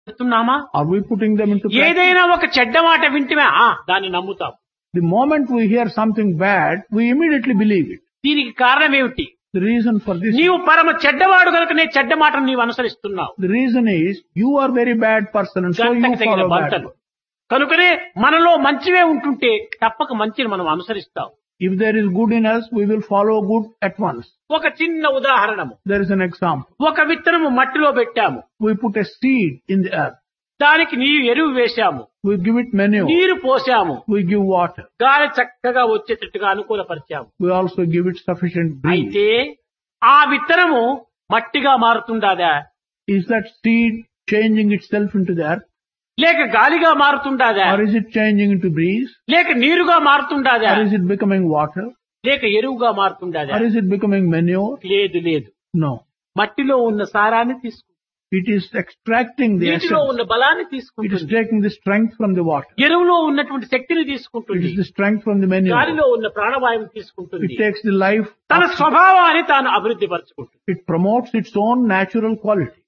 చెప్తున్నామా Are we putting them into practice? ఏదైనా ఒక చెడ్డ మాట వింటమే ఆ దాన్ని నమ్ముతాం The moment we hear something bad, we immediately believe it. దీనికి కారణం ఏమిటి The reason for this, నీవు పరమ చెడ్డవాడు కనుకనే చెడ్డ మాటను నీవు అనుసరిస్తున్నావు the reason is you are very bad person and so you గంటకు తగిన follow bad. బంటలు కనుకనే మనలో మంచివే ఉంటుంటే తప్పక మంచిని మనం అనుసరిస్తాం If there is good in us, we will follow good at once. ఒక చిన్న ఉదాహరణము There is an example. ఒక విత్తనము మట్టిలో పెట్టాము We put a seed in the earth. దానికి నీరు ఎరువు వేశాము We give it manure. నీరు పోసాము We give water. గాలి చక్కగా వచ్చేటట్టుగా అనుకూలపరిచాము We also give it sufficient breeze. అయితే ఆ విత్తనము మట్టిగా మారుతుండాదా Is that seed changing itself into the earth? లేక గాలిగా మారుతుండాదా Or is it changing into breeze? లేక నీరుగా మారుతుండాదా Or is it becoming water? లేక ఎరువుగా మారుతుండాదా Or is it becoming manure? లేదు లేదు No. మట్టిలో ఉన్న సారాన్ని తీసుకుంటుంది It is extracting the నీటిలో essence. ఉన్న బలాన్ని It is తీసుకుంటుంది taking the strength from the water. ఎరువులో ఉన్నటువంటి శక్తిని It తీసుకుంటుంది is the strength from the manure. గాలిలో ఉన్న ప్రాణవాయువు తీసుకుంటుంది It takes the life. తన స్వభావాన్ని తాను అభివృద్ధి పరచుకుంటుంది It promotes its own natural quality.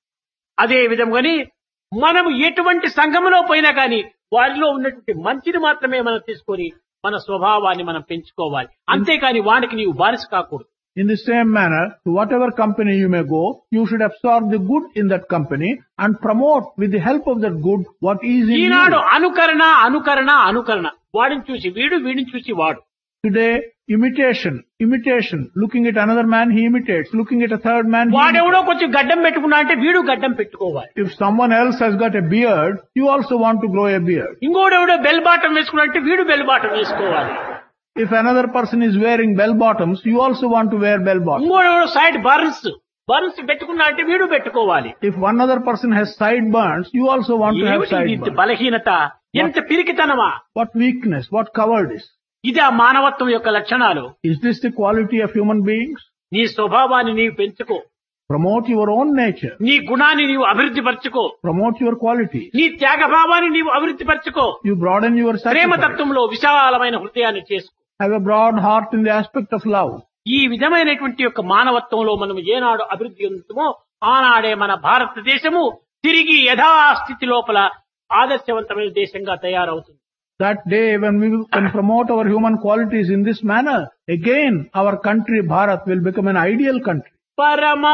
అదే విధంగాని మనము ఎటువంటి సంఘములో పోయినా కానీ వారిలో ఉన్నటువంటి మంచిని మాత్రమే మనం తీసుకొని మన స్వభావాన్ని మనం పెంచుకోవాలి అంతేకాని వాడికి నీవు బానిస కాకూడదు In the same manner, to whatever company you may go, you should absorb the good in that company and promote with the help of that good what is in Eenadu you. అనుకరణ అనుకరణ అనుకరణ వాడిని చూసి వీడు వీడిని చూసి వాడు Today, imitation, imitation. Looking at another man, he imitates. Looking at a third man, he వాడెవడో కొంచెం గడ్డం పెట్టుకున్నా అంటే వీడు గడ్డం పెట్టుకోవాలి If someone else has got a beard, you also want to grow a beard. ఇంకోడెవడో బెల్ బాటం వేసుకున్నా అంటే వీడు బెల్ బాటం వేసుకోవాలి If another person is wearing bell bottoms, you also want to wear bell bottoms. ఇంకోడెవడో sideburns burns పెట్టుకున్నా అంటే వీడు పెట్టుకోవాలి If one other person has sideburns, you also want to have ఏమిటి ఇది ఇంత sideburns. బలహీనత ఎంత పిరికితనమా What weakness, what cowardice. ఇది ఆ మానవత్వం యొక్క లక్షణాలు Is this the quality of human beings? నీ స్వభావాన్ని నీవు పెంచుకో Promote your own nature. నీ గుణాన్ని నీవు అభివృద్ధి పరచుకో Promote your qualities. నీ త్యాగభావాన్ని నీవు అభివృద్ధి పరచుకో You broaden your sacrifice. ప్రేమతత్వంలో విశాలమైన హృదయాన్ని చేసుకో Have a broad heart in the aspect of love. ఈ విధమైనటువంటి యొక్క మానవత్వంలో మనం ఏనాడు అభివృద్ధి చెందుతామో ఆనాడే మన భారతదేశము తిరిగి యథాస్థితి లోపల ఆదర్శవంతమైన దేశంగా తయారవుతుంది That day when we can promote our human qualities in this manner, again our country, Bharat, will become an ideal country. పరమ